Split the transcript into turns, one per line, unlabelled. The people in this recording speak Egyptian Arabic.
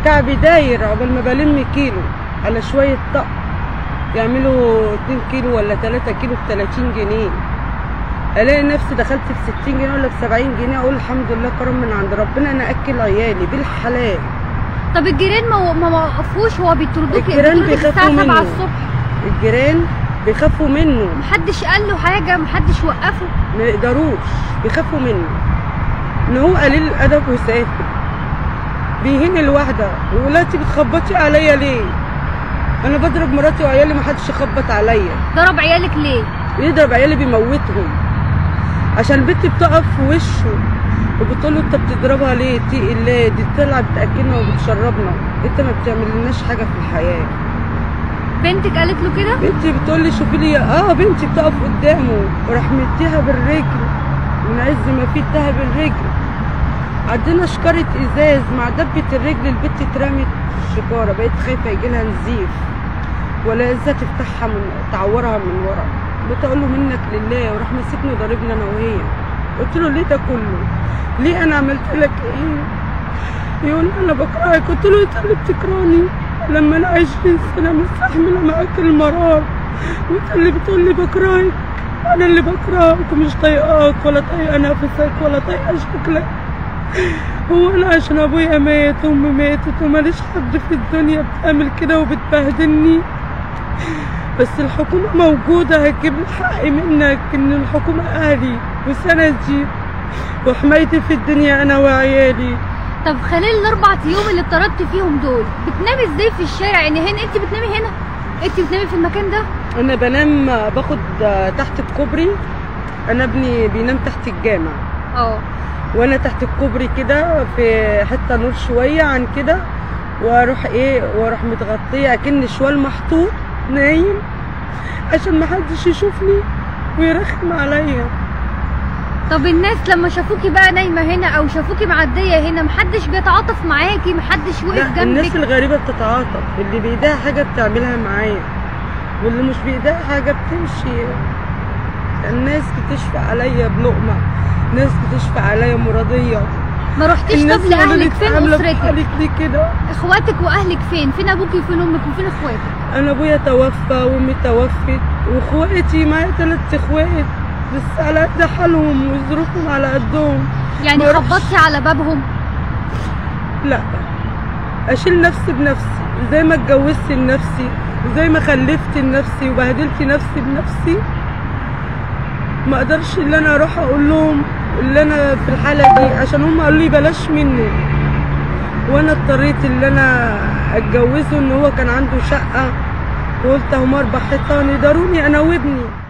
كعبي داير عقبال ما بلم كيلو على شويه طق يعملوا 2 كيلو ولا 3 كيلو ب 30 جنيه الاقي نفسي دخلت في 60 جنيه ولا في 70 جنيه اقول الحمد لله كرم من عند ربنا انا اكل عيالي بالحلال
طب الجيران ما ما وقفوش هو بيطردوك
الجيران
بيطردوك
بيخافوا
الساعه 7
منه.
الصبح
الجيران بيخافوا منه
محدش قال له حاجه محدش وقفه
ما يقدروش بيخافوا منه ان هو قليل الادب وسافر بيهين الواحده ويقول لها انت بتخبطي عليا ليه انا بضرب مراتي وعيالي ما حدش يخبط عليا
ضرب عيالك ليه
يضرب عيالي بيموتهم عشان البنت بتقف في وشه وبتقول له انت بتضربها ليه تقي الله دي بتلعب بتاكلنا وبتشربنا انت ما بتعملناش حاجه في الحياه
بنتك قالت له كده
بنتي بتقول لي شوفي لي اه بنتي بتقف قدامه وراح مديها بالرجل من عز ما في اداها بالرجل عندنا شكارة ازاز مع دبة الرجل البت اترمت في الشكارة بقيت خايفة يجيلها نزيف ولا ازاي تفتحها من تعورها من ورا بقيت اقول له منك لله وراح مسكني ضاربني انا وهي قلت له ليه ده كله ليه انا عملت لك ايه يقول لي انا بكرهك قلت له انت اللي بتكرهني لما انا 20 سنه مستحمله معاك المرار وانت اللي بتقول لي بكرهك انا اللي بكرهك ومش طايقاك ولا طايقه نفسك ولا طايقه شكلك هو انا عشان ابويا مات وامي ماتت وماليش حد في الدنيا بتعمل كده وبتبهدلني بس الحكومة موجودة هتجيب لي حقي منك ان الحكومة اهلي وسندي وحمايتي في الدنيا انا وعيالي
طب خلال الاربع ايام اللي اتطردت فيهم دول بتنامي ازاي في الشارع يعني هنا انت بتنامي هنا انت بتنامي في المكان ده
انا بنام باخد تحت الكوبري انا ابني بينام تحت الجامع
اه
وانا تحت الكوبري كده في حته نور شويه عن كده واروح ايه واروح متغطيه اكن شوال محطوط نايم عشان ما حدش يشوفني ويرخم عليا
طب الناس لما شافوكي بقى نايمه هنا او شافوكي معديه هنا محدش بيتعاطف معاكي محدش وقف
لا الناس
جنبك
الغريبه بتتعاطف اللي بايديها حاجه بتعملها معايا واللي مش بايديها حاجه بتمشي الناس بتشفق عليا بلقمه ناس بتشفق عليا مرضيه
ما رحتيش
الناس
طب
قالوا لي
لاهلك فين
عاملة في
اسرتك
حالك ليه كده
اخواتك واهلك فين فين ابوكي وفين امك وفين اخواتك
انا ابويا توفى وامي توفت واخواتي معايا ثلاث اخوات بس على قد حالهم وظروفهم على قدهم
يعني
ما رحتش.
خبطتي على بابهم
لا اشيل نفسي بنفسي زي ما اتجوزت لنفسي زي ما خلفت لنفسي وبهدلت نفسي بنفسي ما اقدرش ان انا اروح اقول لهم اللي انا في الحاله دي عشان هم قالوا لي بلاش منه وانا اضطريت ان انا اتجوزه ان هو كان عنده شقه وقلت اهم اربع حيطان يداروني انا وابني